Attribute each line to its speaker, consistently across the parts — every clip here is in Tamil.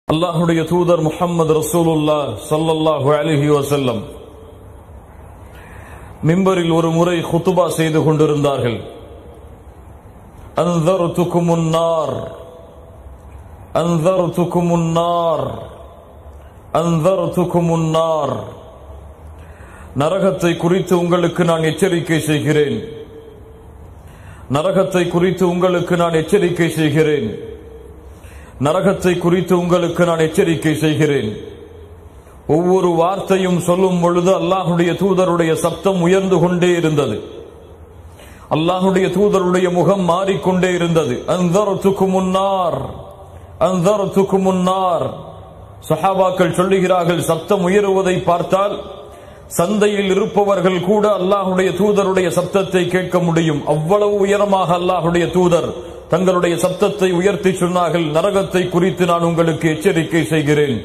Speaker 1: அல்லாஹுடைய தூதர் முஹம்மது ரசூலுல்லா ஸல்லல்லாஹு அலைஹி வஸல்லம் மிம்பரில் ஒரு முறை குத்துபா செய்து கொண்டிருந்தார்கள் அன்தர்துக்கும் النار அன்தர்துக்கும் النار அன்தர்துக்கும் النار நரகத்தை குறித்து உங்களுக்கு நான் எச்சரிக்கை செய்கிறேன் நரகத்தை குறித்து உங்களுக்கு நான் எச்சரிக்கை செய்கிறேன் நரகத்தை குறித்து உங்களுக்கு நான் எச்சரிக்கை செய்கிறேன் ஒவ்வொரு வார்த்தையும் சொல்லும் பொழுது அல்லாஹுடைய தூதருடைய சப்தம் உயர்ந்து கொண்டே இருந்தது அல்லாஹுடைய தூதருடைய முகம் மாறிக்கொண்டே இருந்தது அந்தரத்துக்கு முன்னார் அந்தரத்துக்கு முன்னார் சஹாபாக்கள் சொல்லுகிறார்கள் சப்தம் உயருவதை பார்த்தால் சந்தையில் இருப்பவர்கள் கூட அல்லாஹுடைய தூதருடைய சப்தத்தை கேட்க முடியும் அவ்வளவு உயரமாக அல்லாஹுடைய தூதர் தங்களுடைய சப்தத்தை உயர்த்தி சொன்னார்கள் நரகத்தை குறித்து நான் உங்களுக்கு எச்சரிக்கை செய்கிறேன்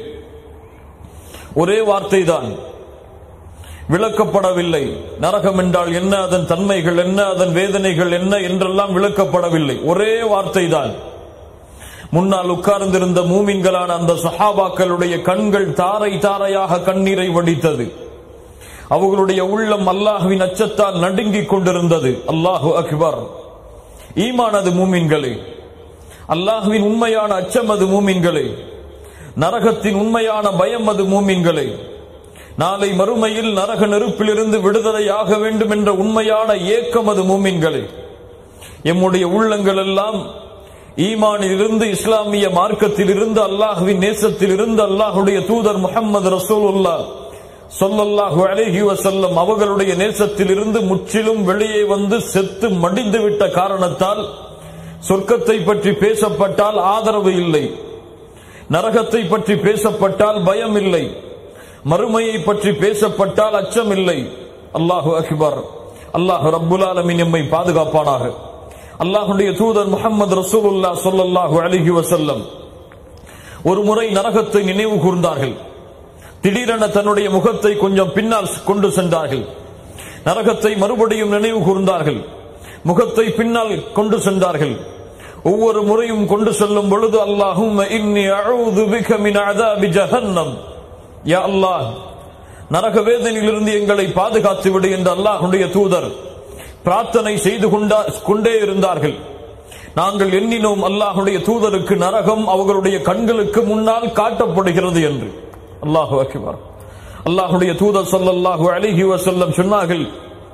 Speaker 1: ஒரே வார்த்தை தான் விளக்கப்படவில்லை நரகம் என்றால் என்ன அதன் தன்மைகள் என்ன அதன் வேதனைகள் என்ன என்றெல்லாம் விளக்கப்படவில்லை ஒரே வார்த்தை தான் முன்னால் உட்கார்ந்திருந்த மூமின்களான அந்த சஹாபாக்களுடைய கண்கள் தாரை தாரையாக கண்ணீரை வடித்தது அவர்களுடைய உள்ளம் அல்லாஹுவின் அச்சத்தால் நடுங்கிக் கொண்டிருந்தது அல்லாஹு அக்பர் ஈமான் அது மூமின்களே அல்லாஹுவின் உண்மையான அச்சம் அது மூமின்களே நரகத்தின் உண்மையான பயம் அது மூமின்களே நாளை மறுமையில் நரக நெருப்பிலிருந்து விடுதலையாக வேண்டும் என்ற உண்மையான ஏக்கம் அது மூமின்களே எம்முடைய உள்ளங்கள் எல்லாம் ஈமானில் இருந்து இஸ்லாமிய மார்க்கத்தில் இருந்து அல்லாஹுவின் நேசத்தில் இருந்து அல்லாஹுடைய தூதர் முகமது ரசூலுல்லா சொல்லல்லாஹு அலைஹி வசல்லம் அவர்களுடைய நேசத்தில் இருந்து முற்றிலும் வெளியே வந்து செத்து மடிந்து விட்ட காரணத்தால் சொர்க்கத்தை பற்றி பேசப்பட்டால் ஆதரவு இல்லை நரகத்தை பற்றி பேசப்பட்டால் பயம் இல்லை மறுமையை பற்றி பேசப்பட்டால் அச்சம் இல்லை அல்லாஹு அக்பர் அல்லாஹு ரப்புல் ஆலமின் எம்மை பாதுகாப்பானாக அல்லாஹுடைய தூதர் முகமது ரசூலுல்லா சொல்லல்லாஹு அலிஹி வசல்லம் ஒரு முறை நரகத்தை நினைவு கூர்ந்தார்கள் திடீரென தன்னுடைய முகத்தை கொஞ்சம் பின்னால் கொண்டு சென்றார்கள் நரகத்தை மறுபடியும் நினைவு கூர்ந்தார்கள் முகத்தை பின்னால் கொண்டு சென்றார்கள் ஒவ்வொரு முறையும் கொண்டு செல்லும் பொழுது அல்லாஹும் இன்னி அஊது பிக மின் அஸாபி ஜஹன்னம் யா அல்லாஹ் நரக வேதனையிலிருந்து எங்களை பாதுகாத்து விடு என்று அல்லாஹ்வுடைய தூதர் பிரார்த்தனை செய்து கொண்டா கொண்டே இருந்தார்கள் நாங்கள் எண்ணினோம் அல்லாஹுடைய தூதருக்கு நரகம் அவர்களுடைய கண்களுக்கு முன்னால் காட்டப்படுகிறது என்று அல்லாஹு அக்பர் அல்லாஹுடைய தூதர் சொல்லல்லாஹு அலிஹி வசல்லம் சொன்னார்கள்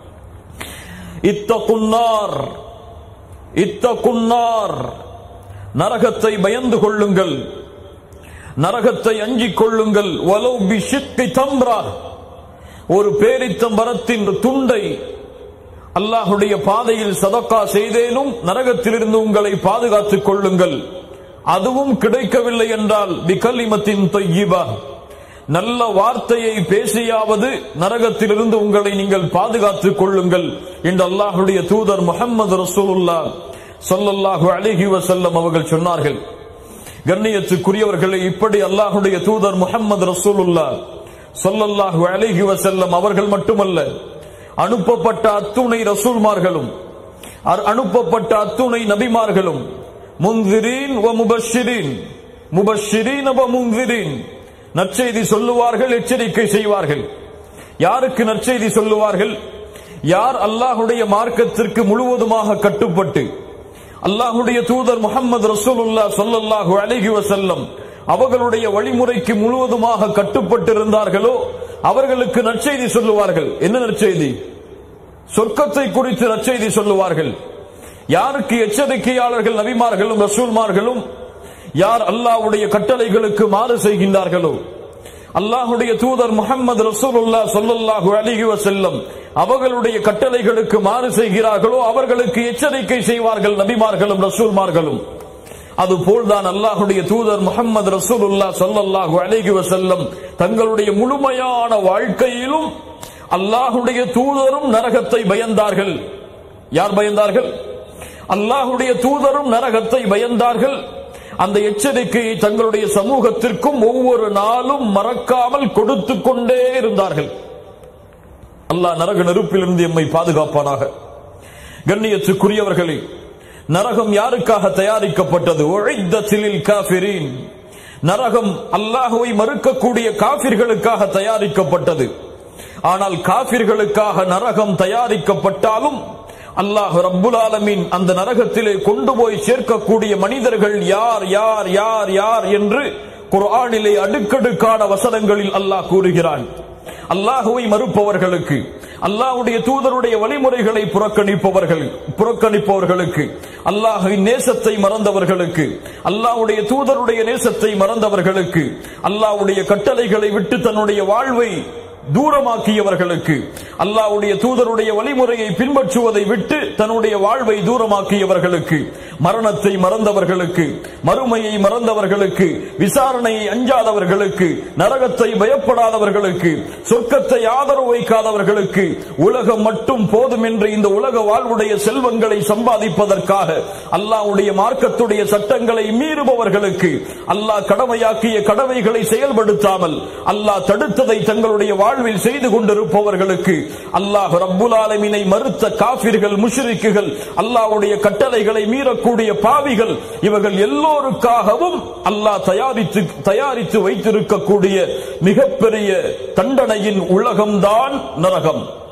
Speaker 1: இத்தகுன்னார் இத்தகுன்னார் நரகத்தை பயந்து கொள்ளுங்கள் நரகத்தை அஞ்சிக் கொள்ளுங்கள் வலோ பிஷிக்கை தம்ரா ஒரு பேரித்தம் மரத்தின் துண்டை அல்லாஹுடைய பாதையில் சதக்கா செய்தேனும் நரகத்திலிருந்து உங்களை பாதுகாத்துக் கொள்ளுங்கள் அதுவும் கிடைக்கவில்லை என்றால் பிகலிமத்தின் தொய்யிபா நல்ல வார்த்தையை பேசியாவது நரகத்திலிருந்து உங்களை நீங்கள் பாதுகாத்துக் கொள்ளுங்கள் என்று அல்லாஹுடைய தூதர் முகமது ரசூலுல்லா சொல்லல்லாஹு அலிஹி வசல்லம் அவர்கள் சொன்னார்கள் கண்ணியத்துக்குரியவர்களை இப்படி அல்லாஹுடைய தூதர் முகமது ரசூலுல்லா சொல்லல்லாஹு அலிஹி வசல்லம் அவர்கள் மட்டுமல்ல அனுப்பப்பட்ட அத்துணை ரசூல்மார்களும் அனுப்பப்பட்ட அத்துணை நபிமார்களும் முந்திரீன் வ முபஷிரீன் முபஷிரீன் வ முந்திரீன் நற்செய்தி சொல்லுவார்கள் எச்சரிக்கை செய்வார்கள் யாருக்கு நற்செய்தி சொல்லுவார்கள் யார் அல்லாஹுடைய மார்க்கத்திற்கு முழுவதுமாக கட்டுப்பட்டு அல்லாஹுடைய தூதர் முகமது ரசூலுல்லா சொல்லல்லாஹு அழகி வசல்லம் அவர்களுடைய வழிமுறைக்கு முழுவதுமாக கட்டுப்பட்டிருந்தார்களோ அவர்களுக்கு நற்செய்தி சொல்லுவார்கள் என்ன நற்செய்தி சொர்க்கத்தை குறித்து நற்செய்தி சொல்லுவார்கள் யாருக்கு எச்சரிக்கையாளர்கள் நபிமார்களும் ரசூல்மார்களும் யார் அல்லாஹ்வுடைய கட்டளைகளுக்கு மாறு செய்கின்றார்களோ அல்லாஹுடைய தூதர் முகமது ரசூலுல்லா சொல்லல்லாஹு அலிஹி வசல்லம் அவர்களுடைய கட்டளைகளுக்கு மாறு செய்கிறார்களோ அவர்களுக்கு எச்சரிக்கை செய்வார்கள் நபிமார்களும் ரசூல்மார்களும் அது போல்தான் அல்லாஹுடைய தூதர் முகமது ரசூலுல்லா சொல்லல்லாஹு அலிஹி வசல்லம் தங்களுடைய முழுமையான வாழ்க்கையிலும் அல்லாஹுடைய தூதரும் நரகத்தை பயந்தார்கள் யார் பயந்தார்கள் அல்லாஹுடைய தூதரும் நரகத்தை பயந்தார்கள் அந்த எச்சரிக்கையை தங்களுடைய சமூகத்திற்கும் ஒவ்வொரு நாளும் மறக்காமல் கொடுத்து கொண்டே இருந்தார்கள் அல்லாஹ் நரக நெருப்பிலிருந்து எம்மை பாதுகாப்பானாக கண்ணியத்துக்குரியவர்களே நரகம் யாருக்காக தயாரிக்கப்பட்டது உழைத்த சிலில் காபிரீன் நரகம் அல்லாஹுவை மறுக்கக்கூடிய காபிர்களுக்காக தயாரிக்கப்பட்டது ஆனால் காபிர்களுக்காக நரகம் தயாரிக்கப்பட்டாலும் அல்லாஹ் ரப்புல் ஆலமீன் அந்த நரகத்திலே கொண்டு போய் சேர்க்கக்கூடிய மனிதர்கள் யார் யார் யார் யார் என்று குர்ஆனிலே அடுக்கடுக்கான வசனங்களில் அல்லாஹ் கூறுகிறான் அல்லாஹுவை மறுப்பவர்களுக்கு அல்லாஹ்வுடைய தூதருடைய வழிமுறைகளை புறக்கணிப்பவர்கள் புறக்கணிப்பவர்களுக்கு அல்லாஹ்வின் நேசத்தை மறந்தவர்களுக்கு அல்லாஹ்வுடைய தூதருடைய நேசத்தை மறந்தவர்களுக்கு அல்லாஹ்வுடைய கட்டளைகளை விட்டு தன்னுடைய வாழ்வை தூரமாக்கியவர்களுக்கு அல்லாஹ்வுடைய தூதருடைய வழிமுறையை பின்பற்றுவதை விட்டு தன்னுடைய வாழ்வை தூரமாக்கியவர்களுக்கு மரணத்தை மறந்தவர்களுக்கு மறுமையை மறந்தவர்களுக்கு விசாரணையை அஞ்சாதவர்களுக்கு நரகத்தை பயப்படாதவர்களுக்கு சொர்க்கத்தை ஆதரவு வைக்காதவர்களுக்கு உலகம் மட்டும் போதும் என்று இந்த உலக வாழ்வுடைய செல்வங்களை சம்பாதிப்பதற்காக அல்லாஹ்வுடைய மார்க்கத்துடைய சட்டங்களை மீறுபவர்களுக்கு அல்லாஹ் கடமையாக்கிய கடமைகளை செயல்படுத்தாமல் அல்லாஹ் தடுத்ததை தங்களுடைய வாழ்வில் செய்து கொண்டிருப்பவர்களுக்கு அல்லாஹ் ரப்புல் ஆலமீனை மறுத்த காபிர்கள் முஷ்ரிக்குகள் அல்லாஹ்வுடைய கட்டளைகளை மீறக்கூடிய பாவிகள் இவர்கள் எல்லோருக்காகவும் அல்லாஹ் தயாரித்து தயாரித்து வைத்திருக்கக்கூடிய மிகப்பெரிய தண்டனையின் உலகம்தான் நரகம்